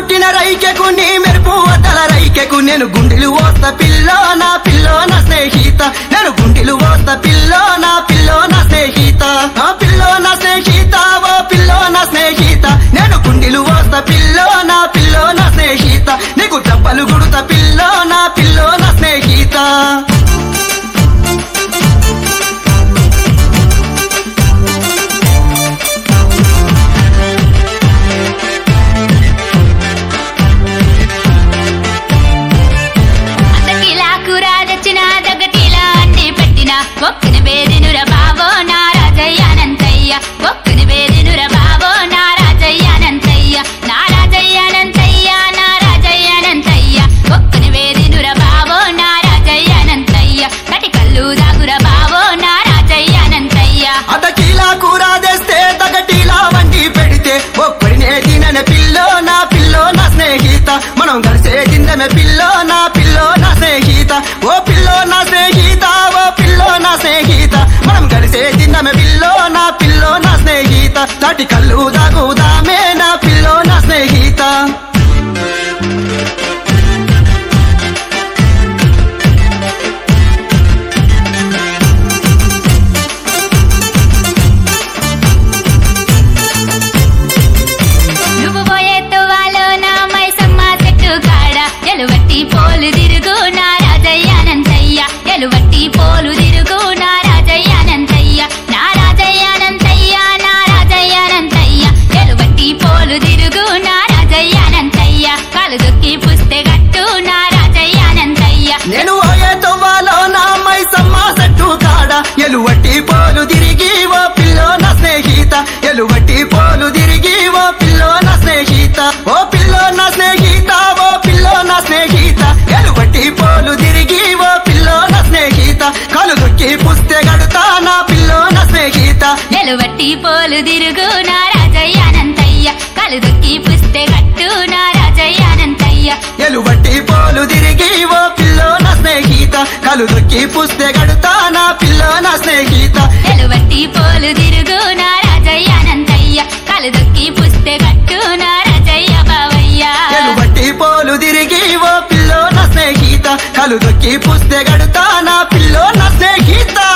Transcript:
పుట్టిన రైకెకు నీ మెరుపు వద్దల రైకెకు నేను గుండెలు ఓస్త పిల్లో నా పిల్లో నా స్నేహిత నేను గుండెలు ఓస్త పిల్లో నా పిల్లో నా స్నేహిత నా పిల్లో నా స్నేహిత ఓ పిల్లో నా స్నేహిత నేను గుండెలు ఓస్త పిల్లో నా పిల్లో నా స్నేహిత నీకు చెప్పలు గుడుత పిల్లో నా పిల్లో నా స్నేహిత అతకిలా కూర తెచ్చిన దగ్గటిలా అన్ని పెట్టిన ఒక్కని బేదినుర బావో నా రాజయ్యానంతయ్య ఒక్కని బేదినుర బావో నా రాజయ్యానంతయ్య నా రాజయ్యానంతయ్య నా రాజయ్యానంతయ్య ఒక్కని బేదినుర బావో నా రాజయ్యానంతయ్య కటి కళ్ళు దాగుర బావో నా రాజయ్యానంతయ్య అదకిలా కూర తెస్తే తగటిలా వండి పెడితే ఒక్కడినే తినని పిల్లో నా పిల్లో నా స్నేహిత మనం కలిసే తిందమే పిల్లో నా పిల్లో నా స్నేహిత ఓ పిల్లో నా స్నేహిత ఓ పిల్లో నా స్నేహిత మనం కలిసే తిందమే పిల్లో నా పిల్లో నా స్నేహిత తటి కళ్ళు దాగుదామే నా పిల్లో నా స్నేహిత నువ్వు పోయే తువ్వాలో నా మైసమ్మ చెట్టు కాడ ఎలువట్టి పోలు తిరుగు నా రాజయ్యానంతయ్య ఎలువట్టి పోలు తిరుగు నా రాజయ్యానంతయ్య నా రాజయ్యానంతయ్య నా రాజయ్యానంతయ్య ఎలువట్టి పోలు తిరుగు నా రాజయ్యానంతయ్య కాలు దొక్కి పుస్తే గట్టు నా రాజయ్యానంతయ్య నేను ఓయే తొవ్వాలో నా అమ్మాయి సమ్మ సెట్టు కాడ ఎలువట్టి పోలు తిరిగి ఓ పిల్లో నా స్నేహిత ఎలువట్టి పోలు తిరిగి ఓ పిల్లో నా స్నేహిత ఓ పిల్లో నా స్నేహిత ఓ పిల్లో నా స్నేహిత ఎలువట్టి పోలు తిరిగి ఓ పిల్లో నా స్నేహిత కలు దొక్కి పుస్తే గడుతా నా పిల్లో నా స్నేహిత ఎలువట్టి పోలు తిరుగు నా రాజయ్యానంతయ్య కాలు దొక్కి పుస్తే గట్టు నా రాజయ్యానంతయ్య ఎలువట్టి పోలు తిరిగి ఓ పిల్లో నా స్నేహిత కలు దొక్కి పుస్తే గడుతా నా పిల్లో నా స్నేహిత ఎలువట్టి పోలు తిరుగు నా రాజయ్యానంతయ్య కలు దొక్కి పుస్తే గట్టు నా రాజయ్య బావయ్య ఎలుబట్టి పోలు తిరిగి ఓ పిల్లో నా స్నేహిత కలు దొక్కి పుస్తే గడుతా నా పిల్లో నా స్నేహిత